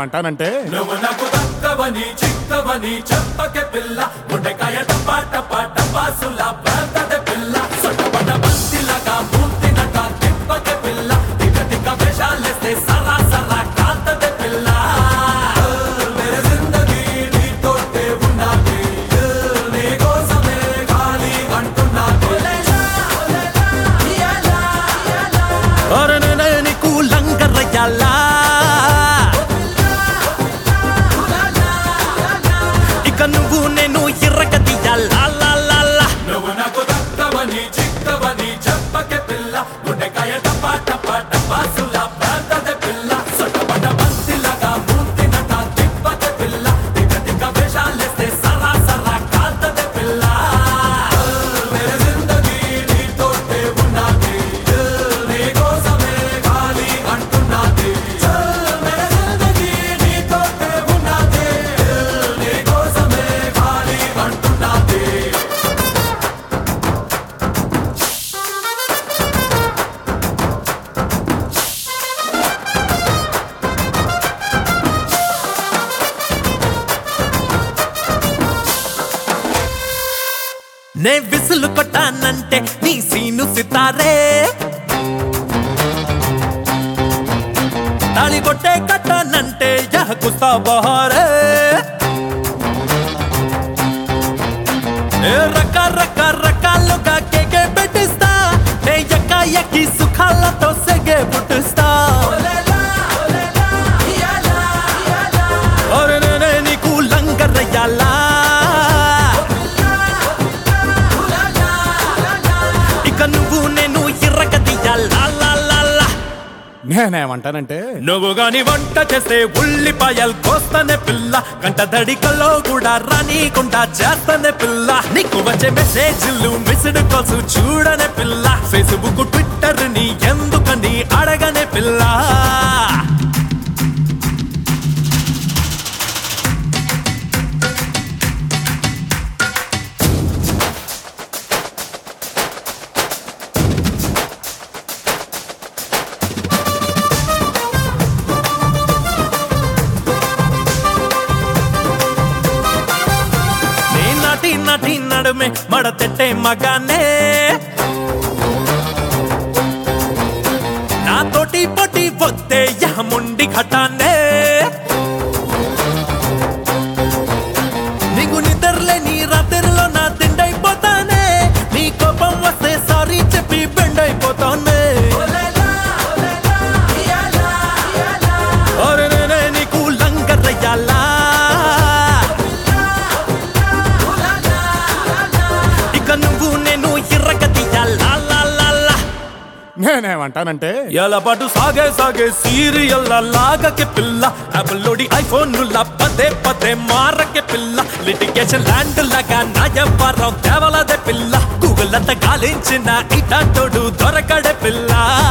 నేనేమంటానంటే నువ్వు నాకు దక్కవని చిక్కవని చెప్పకే పిల్ల గుండెకాయ టపా టపా టపాసుల ప్రాంతద పిల్ల సొట్టపడ్డ బంతిలాగా మూర్తినట తిప్పకే పిల్ల టిక టిక వేషాలేస్తే సరా సరా కాంతద పిల్ల మేరే జిందగీ నీతోటే ఉన్నది నీ కోసమే గాలి అంటున్నది అరే నేనే నీకు లంగరయ్యాలా ఇక నువ్వు నేను ఎర్రగదియాలా లా లా లా నువ్వు నాకు దక్కవని చిక్కవని చెప్పకే పిల్ల గుండెకాయ టపా టపా టపాసుల ప్రాంతద పిల్ల సొట్టపడ్డ బంతిలాగా మూర్తినట తిప్పకే పిల్ల టిక టిక వేషాలేస్తే సరా సరా కాంతద పిల్ల మేరే జిందగీ నీతోటే ఉన్నది నీ కోసమే గాలి అంటున్నది మేరే జిందగీ నీతోటే ఉన్నది నీ కోసమే గాలి అంటున్నది నే విసులు కొట్టానంటే నీ సీను సితారే తాళి కొట్టే కట్టానంటే యహ కుస్తా బహారే ఏ రక రక రకాలుగా కేకే పెట్టిస్తా నే ఎక్క ఎక్కి సుఖాలతో సెగే పుట్టిస్తా ఒరే నేనే నీకు లంగరయ్యాలా ఇక నువ్వు నేను ఎర్రగదియాలా లా లా లా నేనేమంటానంటే నువ్వు గాని వంట చేస్తే ఉల్లిపాయలు కోస్తానే పిల్ల గంట దడికల్లో కూడా రానీకుండా చేస్తానే పిల్ల నీకు వచ్చే మెసేజ్లు మిస్డ్ కాల్స్ చూడనే పిల్ల ఫేస్బుక్ ట్విట్టర్ ని ఎందుకని అడగనే పిల్ల నీ నటి నటి నడుమే మడతెట్టే మగానే నాతోటి పొట్టి పొత్తే యహముండి ఘటానే నీకు నిద్రలే నీ రాత్రిలో నా తిండైపోతానే నీ కోపం వస్తే సారీ చెప్పి బెండైపోతానే ఒరే నేనే నీకు లంగరయ్యాలా ఇక నువ్వు నేను ఎర్రగదియాలా లా లా లా నేనేమంటానంటే ఎలా పాటు సాగే సాగే సీరియల్ లాగకే పిల్ల యాపిల్లోడి ఐఫోన్ పదే పదే మారకే పిల్ల లిటిగేషన్ ల్యాండ్ లాగా నా వ్యవహారం తేవలదే పిల్ల గూగుల్ అంతా గాలించిన ఇటాటోడు దొరకడే పిల్ల